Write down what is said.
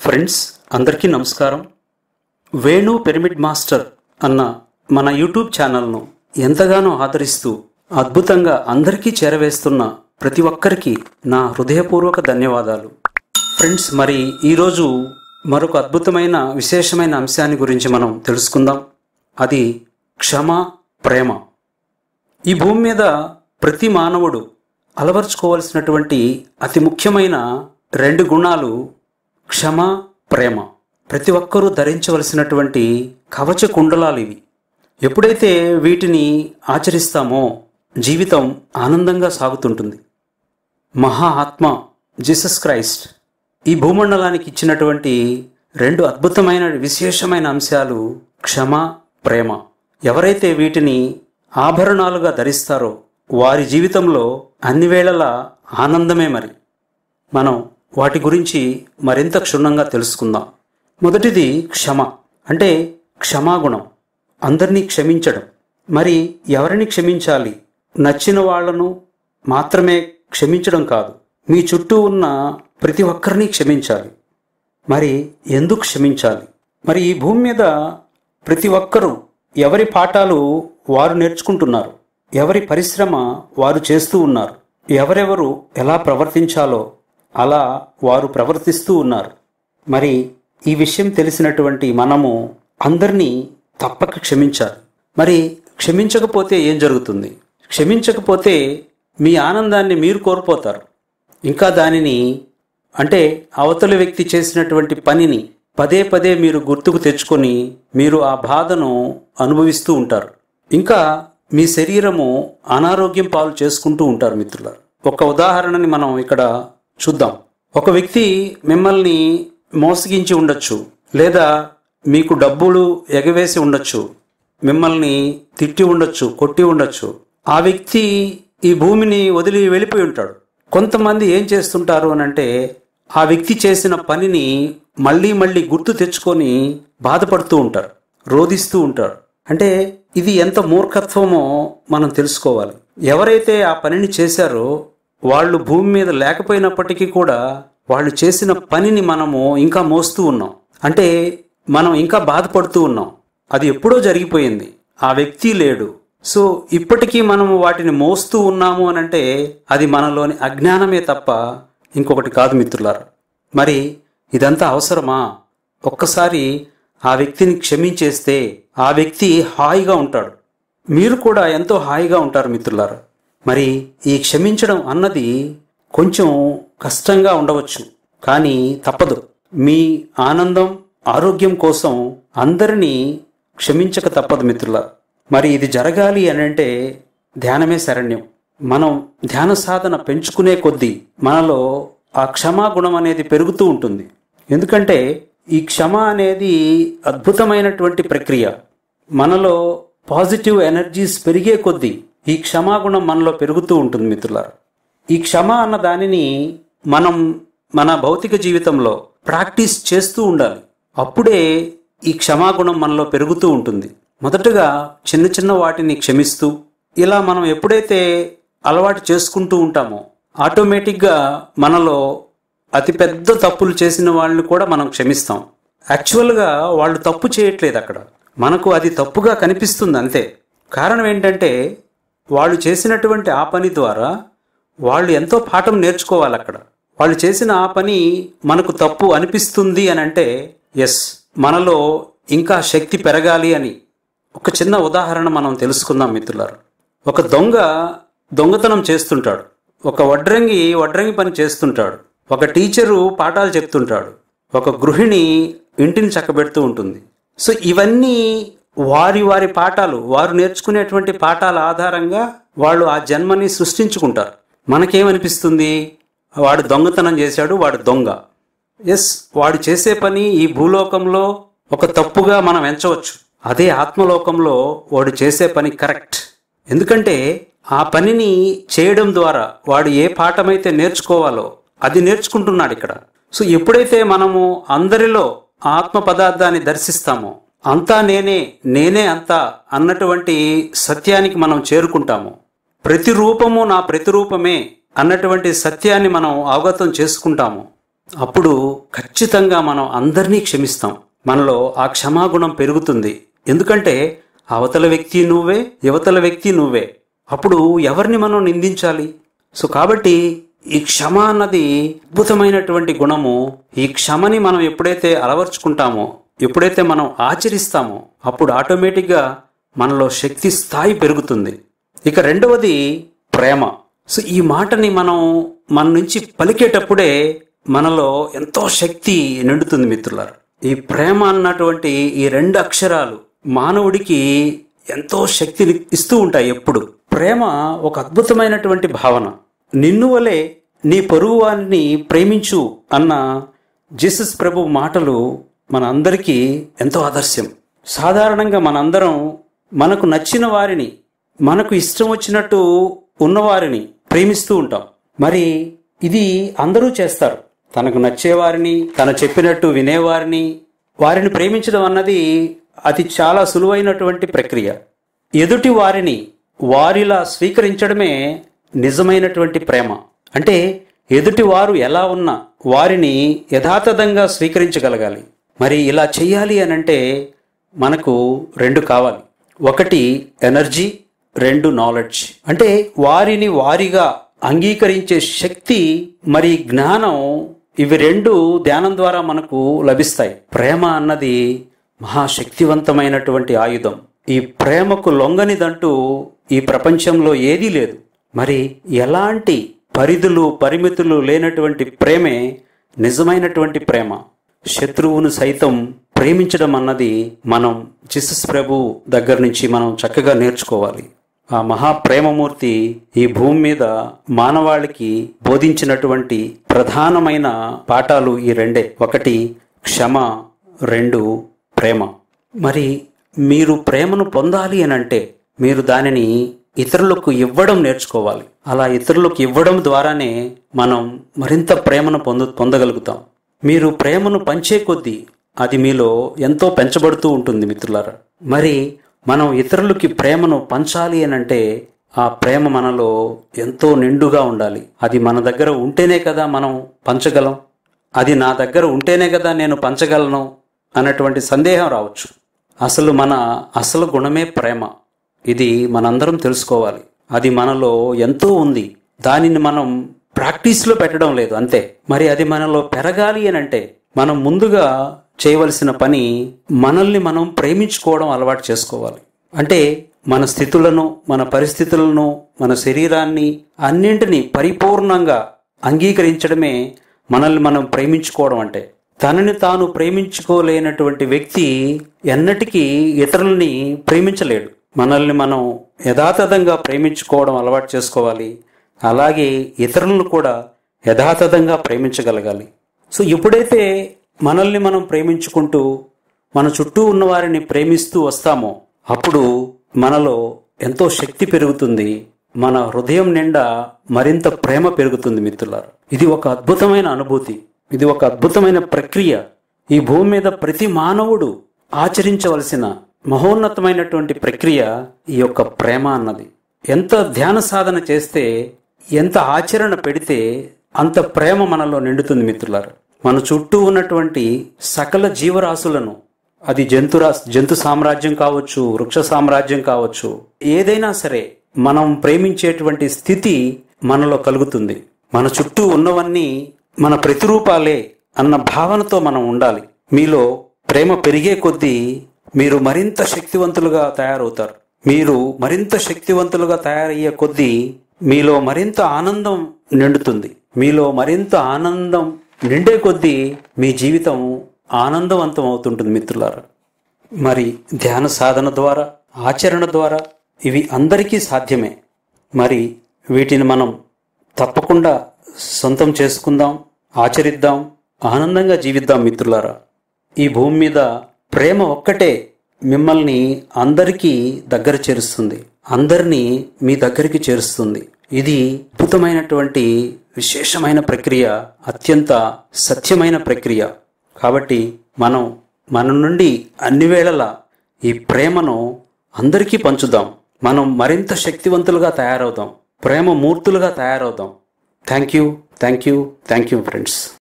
friends అందరికీ నమస్కారం Venu pyramid master అన్న మన యూట్యూబ్ ఛానల్ను ఎంతగానో ఆదరిస్తూ అద్భుతంగా అందరికీ చేరవేస్తున్న ప్రతి ఒక్కరికి నా హృదయపూర్వక ధన్యవాదాలు ఫ్రెండ్స్ మరి ఈరోజు మరొక అద్భుతమైన విశేషమైన అంశాన్ని గురించి మనం తెలుసుకుందాం అది క్షమ ప్రేమ ఈ భూమి మీద ప్రతి మానవుడు అలవర్చుకోవలసినటువంటి అతి ముఖ్యమైన రెండు గుణాలు క్షమ ప్రేమ ప్రతి ఒక్కరూ ధరించవలసినటువంటి కవచ కుండలాలు ఇవి ఎప్పుడైతే వీటిని ఆచరిస్తామో జీవితం ఆనందంగా సాగుతుంటుంది మహా ఆత్మ జీసస్ క్రైస్ట్ ఈ భూమండలానికి ఇచ్చినటువంటి రెండు అద్భుతమైన విశేషమైన అంశాలు క్షమ ప్రేమ ఎవరైతే వీటిని ఆభరణాలుగా ధరిస్తారో వారి జీవితంలో అన్ని వేళలా ఆనందమే మరి మనం వాటి గురించి మరింత క్షుణ్ణంగా తెలుసుకుందాం మొదటిది క్షమ అంటే క్షమాగుణం అందరినీ క్షమించడం మరి ఎవరిని క్షమించాలి నచ్చిన వాళ్లను మాత్రమే క్షమించడం కాదు మీ చుట్టూ ఉన్న ప్రతి ఒక్కరిని క్షమించాలి మరి ఎందుకు క్షమించాలి మరి ఈ భూమి మీద ప్రతి ఒక్కరూ ఎవరి పాఠాలు వారు నేర్చుకుంటున్నారు ఎవరి పరిశ్రమ వారు చేస్తూ ఉన్నారు ఎవరెవరు ఎలా ప్రవర్తించాలో అలా వారు ప్రవర్తిస్తూ ఉన్నారు మరి ఈ విషయం తెలిసినటువంటి మనము అందరినీ తప్పక క్షమించాలి మరి క్షమించకపోతే ఏం జరుగుతుంది క్షమించకపోతే మీ ఆనందాన్ని మీరు కోల్పోతారు ఇంకా దానిని అంటే అవతలి వ్యక్తి చేసినటువంటి పనిని పదే పదే మీరు గుర్తుకు తెచ్చుకొని మీరు ఆ బాధను అనుభవిస్తూ ఉంటారు ఇంకా మీ శరీరము అనారోగ్యం పాలు చేసుకుంటూ ఉంటారు మిత్రులారు ఒక ఉదాహరణని మనం ఇక్కడ చూద్దాం ఒక వ్యక్తి మిమ్మల్ని మోసగించి ఉండొచ్చు లేదా మీకు డబ్బులు ఎగవేసి ఉండొచ్చు మిమ్మల్ని తిట్టి ఉండొచ్చు కొట్టి ఉండొచ్చు ఆ వ్యక్తి ఈ భూమిని వదిలి వెళ్ళిపోయి ఉంటాడు కొంతమంది ఏం చేస్తుంటారు అని అంటే ఆ వ్యక్తి చేసిన పనిని మళ్ళీ మళ్ళీ గుర్తు తెచ్చుకొని బాధపడుతూ ఉంటారు రోధిస్తూ ఉంటారు అంటే ఇది ఎంత మూర్ఖత్వమో మనం తెలుసుకోవాలి ఎవరైతే ఆ పనిని చేశారో వాళ్ళు భూమి మీద లేకపోయినప్పటికీ కూడా వాళ్ళు చేసిన పనిని మనము ఇంకా మోస్తూ ఉన్నాం అంటే మనం ఇంకా బాధపడుతూ ఉన్నాం అది ఎప్పుడో జరిగిపోయింది ఆ వ్యక్తి లేడు సో ఇప్పటికీ మనము వాటిని మోస్తూ ఉన్నాము అని అంటే అది మనలోని అజ్ఞానమే తప్ప ఇంకొకటి కాదు మిత్రులారా మరి ఇదంతా అవసరమా ఒక్కసారి ఆ వ్యక్తిని క్షమించేస్తే ఆ వ్యక్తి హాయిగా ఉంటాడు మీరు కూడా ఎంతో హాయిగా ఉంటారు మిత్రులారా మరి ఈ క్షమించడం అన్నది కొంచెం కష్టంగా ఉండవచ్చు కానీ తప్పదు మీ ఆనందం ఆరోగ్యం కోసం అందరినీ క్షమించక తప్పదు మిత్రుల మరి ఇది జరగాలి అని అంటే ధ్యానమే శరణ్యం మనం ధ్యాన సాధన పెంచుకునే కొద్దీ మనలో ఆ క్షమాగుణం అనేది పెరుగుతూ ఉంటుంది ఎందుకంటే ఈ క్షమ అనేది అద్భుతమైనటువంటి ప్రక్రియ మనలో పాజిటివ్ ఎనర్జీస్ పెరిగే కొద్దీ ఈ క్షమాగుణం మనలో పెరుగుతూ ఉంటుంది మిత్రులారా ఈ క్షమ అన్న దానిని మనం మన భౌతిక జీవితంలో ప్రాక్టీస్ చేస్తూ ఉండాలి అప్పుడే ఈ క్షమాగుణం మనలో పెరుగుతూ ఉంటుంది మొదటగా చిన్న చిన్న వాటిని క్షమిస్తూ ఇలా మనం ఎప్పుడైతే అలవాటు చేసుకుంటూ ఉంటామో ఆటోమేటిక్గా మనలో అతిపెద్ద తప్పులు చేసిన వాళ్ళని కూడా మనం క్షమిస్తాం యాక్చువల్గా వాళ్ళు తప్పు చేయట్లేదు అక్కడ మనకు అది తప్పుగా కనిపిస్తుంది అంతే కారణం ఏంటంటే వాళ్ళు చేసినటువంటి ఆ పని ద్వారా వాళ్ళు ఎంతో పాఠం నేర్చుకోవాలి అక్కడ వాళ్ళు చేసిన ఆ పని మనకు తప్పు అనిపిస్తుంది అని అంటే ఎస్ మనలో ఇంకా శక్తి పెరగాలి అని ఒక చిన్న ఉదాహరణ మనం తెలుసుకుందాం మిత్రులారు ఒక దొంగ దొంగతనం చేస్తుంటాడు ఒక వడ్రంగి వడ్రంగి పని చేస్తుంటాడు ఒక టీచరు పాఠాలు చెప్తుంటాడు ఒక గృహిణి ఇంటిని చక్కబెడుతూ ఉంటుంది సో ఇవన్నీ వారి వారి పాఠాలు వారు నేర్చుకునేటువంటి పాఠాల ఆధారంగా వాళ్ళు ఆ జన్మని సృష్టించుకుంటారు మనకేమనిపిస్తుంది వాడు దొంగతనం చేశాడు వాడు దొంగ ఎస్ వాడు చేసే పని ఈ భూలోకంలో ఒక తప్పుగా మనం ఎంచవచ్చు అదే ఆత్మలోకంలో వాడు చేసే పని కరెక్ట్ ఎందుకంటే ఆ పనిని చేయడం ద్వారా వాడు ఏ పాఠమైతే నేర్చుకోవాలో అది నేర్చుకుంటున్నాడు ఇక్కడ సో ఎప్పుడైతే మనము అందరిలో ఆత్మ పదార్థాన్ని దర్శిస్తామో అంతా నేనే నేనే అంతా అన్నటువంటి సత్యానికి మనం చేరుకుంటాము ప్రతి రూపము నా ప్రతిరూపమే అన్నటువంటి సత్యాన్ని మనం అవగతం చేసుకుంటాము అప్పుడు ఖచ్చితంగా మనం అందరినీ క్షమిస్తాం మనలో ఆ క్షమాగుణం పెరుగుతుంది ఎందుకంటే అవతల వ్యక్తి నువ్వే యువతల వ్యక్తి నువ్వే అప్పుడు ఎవరిని మనం నిందించాలి సో కాబట్టి ఈ క్షమ అన్నది అద్భుతమైనటువంటి గుణము ఈ క్షమని మనం ఎప్పుడైతే అలవర్చుకుంటామో ఎప్పుడైతే మనం ఆచరిస్తామో అప్పుడు ఆటోమేటిక్గా మనలో శక్తి స్థాయి పెరుగుతుంది ఇక రెండవది ప్రేమ సో ఈ మాటని మనం మన నుంచి పలికేటప్పుడే మనలో ఎంతో శక్తి నిండుతుంది మిత్రులారు ఈ ప్రేమ అన్నటువంటి ఈ రెండు అక్షరాలు మానవుడికి ఎంతో శక్తిని ఇస్తూ ఉంటాయి ఎప్పుడు ప్రేమ ఒక అద్భుతమైనటువంటి భావన నిన్ను వలె నీ పొరుగు వారిని ప్రేమించు అన్న జీసస్ ప్రభు మాటలు మన అందరికీ ఎంతో ఆదర్శం సాధారణంగా మనందరం మనకు నచ్చిన వారిని మనకు ఇష్టం వచ్చినట్టు ఉన్నవారిని ప్రేమిస్తూ ఉంటాం మరి ఇది అందరూ చేస్తారు తనకు నచ్చేవారిని తను చెప్పినట్టు వినేవారిని వారిని ప్రేమించడం అన్నది అది చాలా సులువైనటువంటి ప్రక్రియ ఎదుటి వారిని వారిలా స్వీకరించడమే నిజమైనటువంటి ప్రేమ అంటే ఎదుటి వారు ఎలా ఉన్నా వారిని యథాతథంగా స్వీకరించగలగాలి మరి ఇలా చెయ్యాలి అని అంటే మనకు రెండు కావాలి ఒకటి ఎనర్జీ రెండు నాలెడ్జ్ అంటే వారిని వారిగా అంగీకరించే శక్తి మరి జ్ఞానం ఇవి రెండు ధ్యానం ద్వారా మనకు లభిస్తాయి ప్రేమ అన్నది మహాశక్తివంతమైనటువంటి ఆయుధం ఈ ప్రేమకు లొంగనిదంటూ ఈ ప్రపంచంలో ఏదీ లేదు మరి ఎలాంటి పరిధులు పరిమితులు లేనటువంటి ప్రేమే నిజమైనటువంటి ప్రేమ శత్రువును సైతం ప్రేమించడం అన్నది మనం జీసస్ ప్రభు దగ్గర నుంచి మనం చక్కగా నేర్చుకోవాలి ఆ మహాప్రేమమూర్తి ఈ భూమి మీద మానవాళికి బోధించినటువంటి ప్రధానమైన పాఠాలు ఈ రెండే ఒకటి క్షమ రెండు ప్రేమ మరి మీరు ప్రేమను పొందాలి అని అంటే మీరు దానిని ఇతరులకు ఇవ్వడం నేర్చుకోవాలి అలా ఇతరులకు ఇవ్వడం ద్వారానే మనం మరింత ప్రేమను పొంద పొందగలుగుతాం మీరు ప్రేమను పంచే కొద్దీ అది మీలో ఎంతో పెంచబడుతూ ఉంటుంది మిత్రులారా మరి మనం ఇతరులకి ప్రేమను పంచాలి అని అంటే ఆ ప్రేమ మనలో ఎంతో నిండుగా ఉండాలి అది మన దగ్గర ఉంటేనే కదా మనం పంచగలం అది నా దగ్గర ఉంటేనే కదా నేను పంచగలను అన్నటువంటి సందేహం రావచ్చు అసలు మన అసలు గుణమే ప్రేమ ఇది మనందరం తెలుసుకోవాలి అది మనలో ఎంతో ఉంది దానిని మనం ప్రాక్టీస్లో పెట్టడం లేదు అంతే మరి అది మనలో పెరగాలి అని అంటే మనం ముందుగా చేయవలసిన పని మనల్ని మనం ప్రేమించుకోవడం అలవాటు చేసుకోవాలి అంటే మన స్థితులను మన పరిస్థితులను మన శరీరాన్ని అన్నింటినీ పరిపూర్ణంగా అంగీకరించడమే మనల్ని మనం ప్రేమించుకోవడం అంటే తనని తాను ప్రేమించుకోలేనటువంటి వ్యక్తి ఎన్నటికీ ఇతరులని ప్రేమించలేడు మనల్ని మనం యథాతథంగా ప్రేమించుకోవడం అలవాటు చేసుకోవాలి అలాగే ఇతరులను కూడా యథాతథంగా ప్రేమించగలగాలి సో ఎప్పుడైతే మనల్ని మనం ప్రేమించుకుంటూ మన చుట్టూ ఉన్న వారిని ప్రేమిస్తూ వస్తామో అప్పుడు మనలో ఎంతో శక్తి పెరుగుతుంది మన హృదయం నిండా మరింత ప్రేమ పెరుగుతుంది మిత్రులారు ఇది ఒక అద్భుతమైన అనుభూతి ఇది ఒక అద్భుతమైన ప్రక్రియ ఈ భూమి మీద ప్రతి మానవుడు ఆచరించవలసిన మహోన్నతమైనటువంటి ప్రక్రియ ఈ యొక్క ప్రేమ అన్నది ఎంత ధ్యాన సాధన చేస్తే ఎంత ఆచరణ పెడితే అంత ప్రేమ మనలో నిండుతుంది మిత్రులారు మన చుట్టూ ఉన్నటువంటి సకల జీవరాశులను అది జంతురా జంతు సామ్రాజ్యం కావచ్చు వృక్ష సామ్రాజ్యం కావచ్చు ఏదైనా సరే మనం ప్రేమించేటువంటి స్థితి మనలో కలుగుతుంది మన చుట్టూ ఉన్నవన్నీ మన ప్రతిరూపాలే అన్న భావనతో మనం ఉండాలి మీలో ప్రేమ పెరిగే కొద్దీ మీరు మరింత శక్తివంతులుగా తయారవుతారు మీరు మరింత శక్తివంతులుగా తయారయ్యే కొద్దీ మీలో మరింత ఆనందం నిండుతుంది మీలో మరింత ఆనందం నిండే కొద్దీ మీ జీవితం ఆనందవంతం అవుతుంటుంది మిత్రులారా మరి ధ్యాన సాధన ద్వారా ఆచరణ ద్వారా ఇవి అందరికీ సాధ్యమే మరి వీటిని మనం తప్పకుండా సొంతం చేసుకుందాం ఆచరిద్దాం ఆనందంగా జీవిద్దాం మిత్రులారా ఈ భూమి మీద ప్రేమ ఒక్కటే మిమ్మల్ని అందరికీ దగ్గర చేరుస్తుంది అందరినీ మీ దగ్గరికి చేరుస్తుంది ఇది అద్భుతమైనటువంటి విశేషమైన ప్రక్రియ అత్యంత సత్యమైన ప్రక్రియ కాబట్టి మనం మన నుండి అన్ని వేళలా ఈ ప్రేమను అందరికీ పంచుదాం మనం మరింత శక్తివంతులుగా తయారవుదాం ప్రేమ మూర్తులుగా తయారవుదాం thank you thank you thank you friends